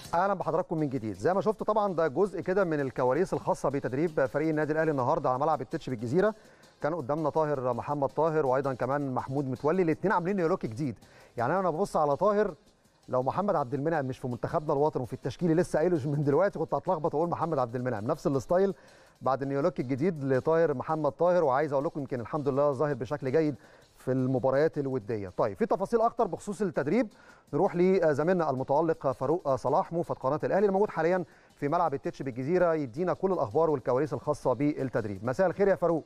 اهلا بحضراتكم من جديد زي ما شفت طبعا ده جزء كده من الكواليس الخاصه بتدريب فريق النادي الاهلي النهارده على ملعب التتش بالجزيره كان قدامنا طاهر محمد طاهر وايضا كمان محمود متولي الاثنين عاملين نيولوك جديد يعني انا ببص على طاهر لو محمد عبد المنعم مش في منتخبنا الوطني وفي التشكيل لسه قايله من دلوقتي كنت هتلخبط واقول محمد عبد المنعم نفس الستايل بعد النيولوك الجديد لطاهر محمد طاهر وعايز اقول لكم يمكن الحمد لله ظاهر بشكل جيد في المباريات الوديه طيب في تفاصيل اكتر بخصوص التدريب نروح لزميلنا المتالق فاروق صلاح موفد قناه الاهلي اللي موجود حاليا في ملعب التتش بالجزيره يدينا كل الاخبار والكواليس الخاصه بالتدريب مساء الخير يا فاروق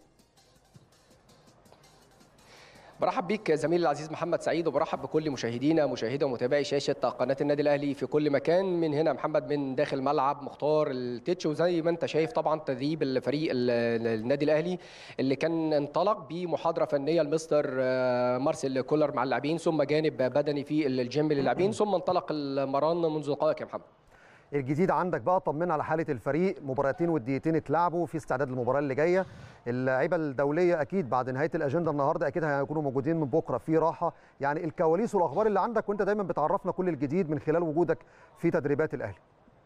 برحب بيك زميلي العزيز محمد سعيد وبرحب بكل مشاهدينا مشاهدي ومتابعي شاشه قناه النادي الاهلي في كل مكان من هنا محمد من داخل ملعب مختار التتش وزي ما انت شايف طبعا تدريب الفريق النادي الاهلي اللي كان انطلق بمحاضره فنيه لمستر مارسيل كولر مع اللاعبين ثم جانب بدني في الجيم للاعبين ثم انطلق المران منذ دقائق يا محمد الجديد عندك بقى طمنا على حاله الفريق مباراتين وديتين اتلعبوا في استعداد للمباراه اللي جايه اللعيبه الدوليه اكيد بعد نهايه الاجنده النهارده اكيد هيكونوا موجودين من بكره في راحه يعني الكواليس والاخبار اللي عندك وانت دايما بتعرفنا كل الجديد من خلال وجودك في تدريبات الاهلي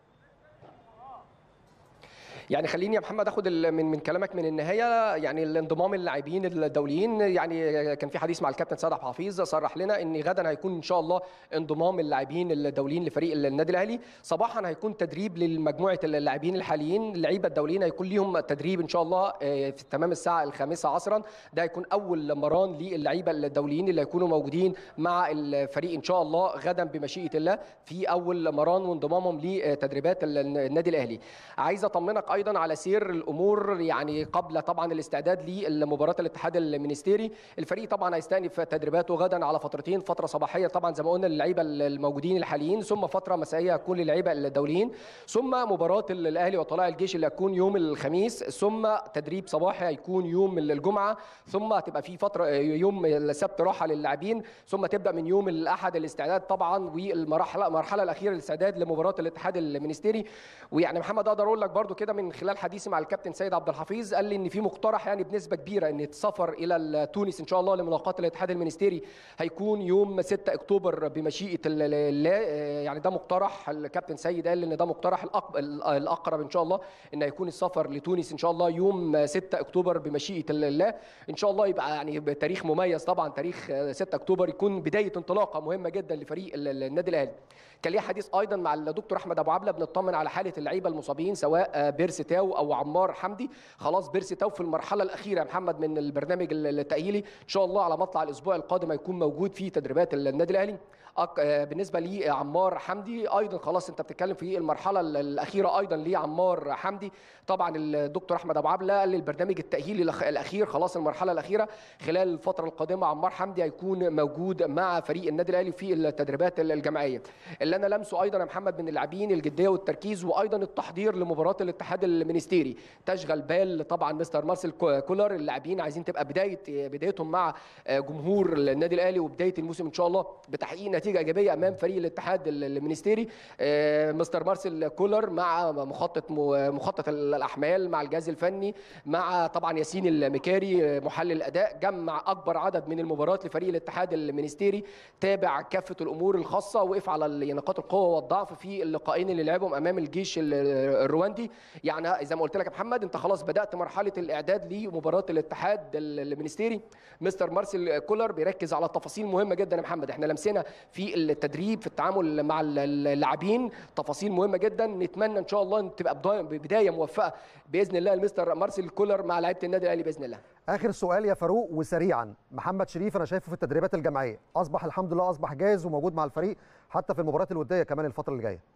يعني خليني يا محمد اخد من من كلامك من النهايه يعني الانضمام اللاعبين الدوليين يعني كان في حديث مع الكابتن سيد عبد الحفيظ صرح لنا ان غدا هيكون ان شاء الله انضمام اللاعبين الدوليين لفريق النادي الاهلي صباحا هيكون تدريب لمجموعه اللاعبين الحاليين اللعيبه الدوليين هيكون ليهم تدريب ان شاء الله في تمام الساعه الخامسه عصرا ده هيكون اول مران للعيبه الدوليين اللي هيكونوا موجودين مع الفريق ان شاء الله غدا بمشيئه الله في اول مران وانضمامهم لتدريبات النادي الاهلي عايز اطمنك ايضا على سير الامور يعني قبل طبعا الاستعداد لمباراه الاتحاد المنستيري الفريق طبعا هيستأنف تدريباته غدا على فترتين فتره صباحيه طبعا زي ما قلنا للعيبه الموجودين الحاليين ثم فتره مسائيه هتكون للعيبه الدوليين ثم مباراه الاهلي وطلائع الجيش اللي هتكون يوم الخميس ثم تدريب صباحي هيكون يوم الجمعه ثم هتبقى في فتره يوم السبت راحه للاعبين ثم تبدا من يوم الاحد الاستعداد طبعا والمرحله المرحله الاخيره الاستعداد لمباراه الاتحاد المنستيري ويعني محمد اقدر اقول لك برده كده من خلال حديثي مع الكابتن سيد عبد الحفيظ قال لي ان في مقترح يعني بنسبه كبيره ان السفر الى تونس ان شاء الله لملاقاه الاتحاد المنستيري هيكون يوم 6 اكتوبر بمشيئه الله يعني ده مقترح الكابتن سيد قال ان ده مقترح الاقرب ان شاء الله ان هيكون السفر لتونس ان شاء الله يوم 6 اكتوبر بمشيئه الله ان شاء الله يبقى يعني تاريخ مميز طبعا تاريخ 6 اكتوبر يكون بدايه انطلاقه مهمه جدا لفريق النادي الاهلي كان ليه حديث ايضا مع الدكتور احمد ابو عبله بنطمن على حاله اللعيبه المصابين سواء بيرسي تاو او عمار حمدي خلاص بيرسي تاو في المرحله الاخيره يا محمد من البرنامج التاهيلي ان شاء الله على مطلع الاسبوع القادم هيكون موجود في تدريبات النادي الاهلي بالنسبه لعمار حمدي ايضا خلاص انت بتتكلم في المرحله الاخيره ايضا لعمار حمدي طبعا الدكتور احمد ابو عبله قال البرنامج التاهيلي الاخير خلاص المرحله الاخيره خلال الفتره القادمه عمار حمدي هيكون موجود مع فريق النادي الاهلي في التدريبات الجماعيه اللي انا لمسه ايضا يا محمد من اللاعبين الجديه والتركيز وايضا التحضير لمباراه الاتحاد المنستيري تشغل بال طبعا مستر مارسيل كولر اللاعبين عايزين تبقى بدايه بدايتهم مع جمهور النادي الاهلي وبدايه الموسم ان شاء الله بتحقيق نتيجه ايجابيه امام فريق الاتحاد المنستيري مستر مارسيل كولر مع مخطط مخطط الاحمال مع الجهاز الفني مع طبعا ياسين المكاري محلل الاداء جمع اكبر عدد من المباريات لفريق الاتحاد المنستيري تابع كافه الامور الخاصه وقف على نقاط القوه والضعف في اللقاءين اللي لعبهم امام الجيش الرواندي يعني زي ما قلت لك يا محمد انت خلاص بدات مرحله الاعداد لمباراه الاتحاد المنستيري مستر مارسيل كولر بيركز على تفاصيل مهمه جدا يا محمد احنا لمسنا في التدريب في التعامل مع اللاعبين تفاصيل مهمه جدا نتمنى ان شاء الله ان تبقى بدايه موفقه باذن الله المستر مارسيل كولر مع لعيبه النادي الاهلي باذن الله اخر سؤال يا فاروق وسريعا محمد شريف انا شايفه في التدريبات الجماعيه اصبح الحمد لله اصبح جاهز وموجود مع الفريق حتى في المباريات الوديه كمان الفتره اللي جايه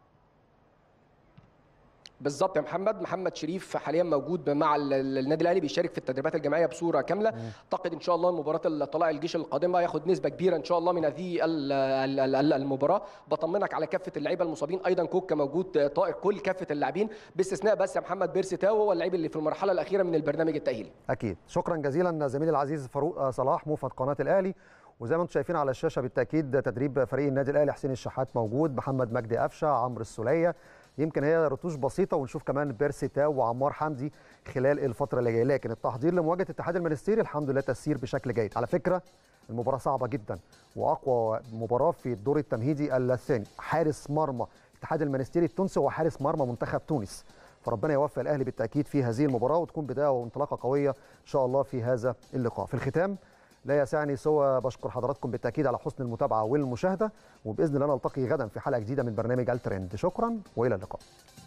بالظبط يا محمد محمد شريف حاليا موجود مع النادي الاهلي بيشارك في التدريبات الجماعيه بصوره كامله اعتقد ان شاء الله مباراه طلائع الجيش القادمه ياخد نسبه كبيره ان شاء الله من هذه المباراه بطمنك على كافه اللعيبه المصابين ايضا كوكا موجود طائر كل كافه اللاعبين باستثناء بس يا محمد بيرسي تاو هو اللعيب اللي في المرحله الاخيره من البرنامج التاهيلي اكيد شكرا جزيلا زميلي العزيز فاروق صلاح موفد قناه الاهلي وزي ما انتم شايفين على الشاشه بالتاكيد تدريب فريق النادي الاهلي حسين الشحات موجود محمد مجدي قفشه عمرو السوليه يمكن هي رتوش بسيطه ونشوف كمان بيرسي تاو وعمار حمدي خلال الفتره اللي جايه لكن التحضير لمواجهه الاتحاد المنستيري الحمد لله تسير بشكل جيد على فكره المباراه صعبه جدا واقوى مباراه في الدور التمهيدي الثاني حارس مرمى الاتحاد المنستيري التونسي وهو حارس مرمى منتخب تونس فربنا يوفق الاهلي بالتاكيد في هذه المباراه وتكون بدايه وانطلاقه قويه ان شاء الله في هذا اللقاء في الختام لا يسعني سوى بشكر حضراتكم بالتاكيد على حسن المتابعه والمشاهده وباذن الله نلتقي غدا في حلقه جديده من برنامج الترند شكرا والى اللقاء